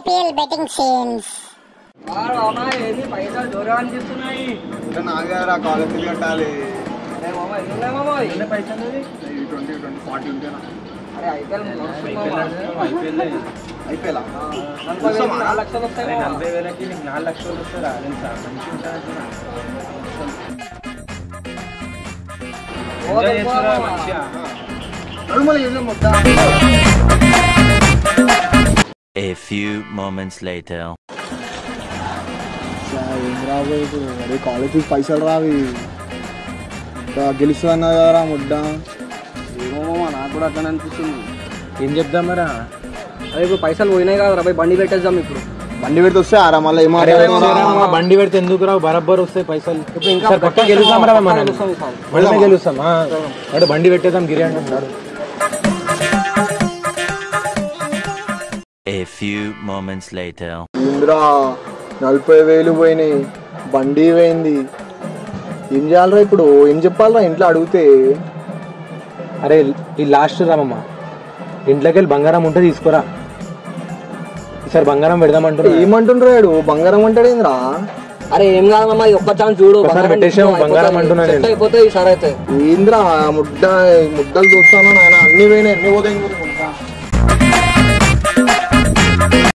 IPL betting scenes ఏంది పైసలు దూరం అనిపిస్తున్నాయి ఇంకా నాగారా కాలేజ్ ఫీజు కట్టాలి అరే మామ ఎన్ని ఉన్నాయి మామ ఎన్ని పైసలు ఇవి? ట్వంటీ ట్వంటీ ఫార్టీ ఉంటాయి అరే ఐపీఎల్ మస్తు మామ. అయిపోయేలా నలభై వేలు, నాలుగు లక్షలు వస్తాయి మామ. నలభై వేలకి నీకు నాలుగు లక్షలు వస్తారా తెలుసా మంచిగా ఉంటుంది పోతే ఎంజాయ్ పో చేస్తురా మామ. మంచిగా నడుమల ఏదో మొత్తం A few moments later. ఏం రాబోయే ఇప్పుడు అరే కాలేజ్ ఫీజు పైసలు రావి ఇంకా గెలుస్తుంది అన్నా కదరా ముడ్డ ఏమో మామ నాకు కూడా అట్లా అనిపిస్తుంది ఏం చెప్దాం మరా అరే ఇప్పుడు పైసలు పోయినాయి కదా పోయి బండి పెట్టేద్దాం ఇప్పుడు బండి పెడితే వస్తే ఆరా మళ్ళీ ఏం అరే మాట్లాడతారా? వచ్చేరా, బండి పెడితే ఎందుకు రావు బరబ్బర్ వస్తాయి పైసలు ఇప్పుడు ఇంకా సార్ పక్క గెలుస్తాం రా మనం గెలుస్తాం ఈసారి. మనమే గెలుస్తాం ఆ. వాడు బండి పెట్టేద్దాం గిరి అంటున్నాడు A few moments later. ఏందిరా నలభై వేలు పోయినాయి బండి పోయింది ఏం చేయాలరా ఇప్పుడు ఏం చెప్పాలరా ఇంట్లో అడిగితే అరే ఈ లాస్ట్ రామమ్మ ఇంట్లోకి వెళ్ళి బంగారం ఉంటే తీసుకురా ఈసారి బంగారం పెడదామంటున్నా ఏమంటుండ్రాడు బంగారం అంటాడేంద్రా అరే ఏం కాదు మామ ఈ ఒక్క ఛాన్స్ చూడు ఒకసారి బంగారం పెట్టేసాం, అయిపోతుంది. బంగారం అంటున్నా సెట్ నేను. అయిపోతే ఈసారి అయితే ఏంద్రా ముడ్డ ముద్దలు చూస్తాను నాయన అన్ని పోయినాయి అన్ని పోతాయి ఇంకొక